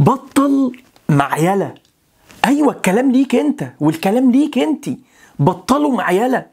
بطل معيلة ايوه الكلام ليك انت والكلام ليك انت بطلوا معيلة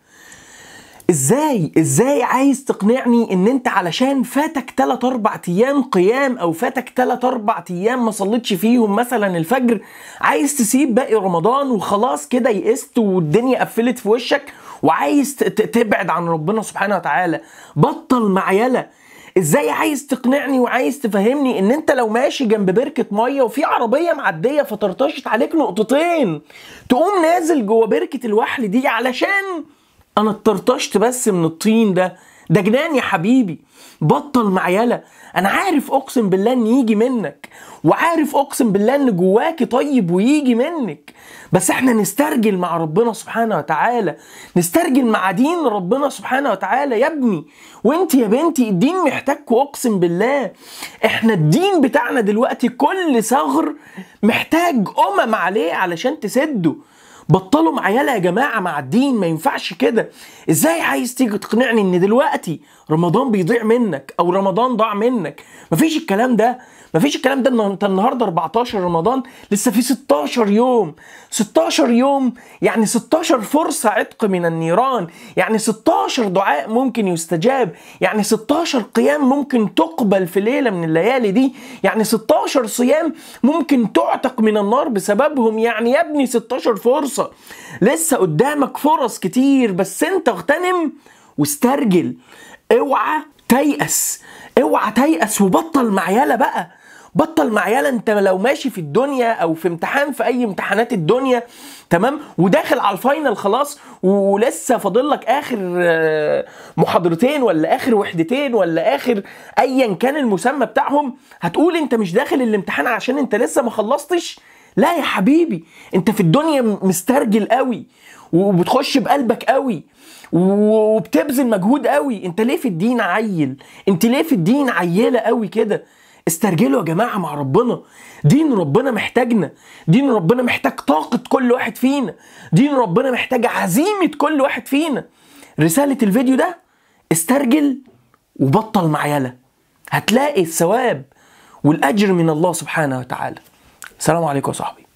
ازاي ازاي عايز تقنعني ان انت علشان فاتك 3 4 ايام قيام او فاتك 3 4 ايام ما صليتش فيهم مثلا الفجر عايز تسيب باقي رمضان وخلاص كده يئست والدنيا قفلت في وشك وعايز ت- ت- تبعد عن ربنا سبحانه وتعالى بطل معيلة ازاي عايز تقنعني وعايز تفهمني ان انت لو ماشي جنب بركة مية وفي عربية معدية فطرطشت عليك نقطتين تقوم نازل جوه بركة الوحل دي علشان انا اتطرطشت بس من الطين ده ده جنان يا حبيبي بطل معيلة انا عارف اقسم بالله ان يجي منك وعارف اقسم بالله ان جواكي طيب ويجي منك بس احنا نسترجل مع ربنا سبحانه وتعالى نسترجل مع دين ربنا سبحانه وتعالى يا ابني وانت يا بنتي الدين محتاجكوا اقسم بالله احنا الدين بتاعنا دلوقتي كل ثغر محتاج امم عليه علشان تسده بطلوا معيالة يا جماعة مع الدين ما ينفعش كده ازاي عايز تيجي تقنعني ان دلوقتي رمضان بيضيع منك او رمضان ضاع منك مفيش الكلام ده مفيش الكلام ده إن انت النهارده 14 رمضان لسه في 16 يوم 16 يوم يعني 16 فرصة عتق من النيران يعني 16 دعاء ممكن يستجاب يعني 16 قيام ممكن تقبل في ليلة من الليالي دي يعني 16 صيام ممكن تعتق من النار بسببهم يعني يا ابني 16 فرصة لسه قدامك فرص كتير بس انت اغتنم واسترجل اوعى تيأس اوعى تيأس وبطل معيالة بقى بطل معيالة انت لو ماشي في الدنيا او في امتحان في اي امتحانات الدنيا تمام وداخل على الفاينل خلاص ولسه فاضل لك اخر آه، محاضرتين ولا اخر وحدتين ولا اخر ايا كان المسمى بتاعهم هتقول انت مش داخل الامتحان عشان انت لسه ما خلصتش لا يا حبيبي انت في الدنيا مسترجل قوي وبتخش بقلبك قوي وبتبذل مجهود قوي انت ليه في الدين عيل انت ليه في الدين عيله قوي كده استرجلوا يا جماعه مع ربنا دين ربنا محتاجنا دين ربنا محتاج طاقه كل واحد فينا دين ربنا محتاج عزيمه كل واحد فينا رساله الفيديو ده استرجل وبطل معيله هتلاقي الثواب والاجر من الله سبحانه وتعالى السلام عليكم يا صاحبي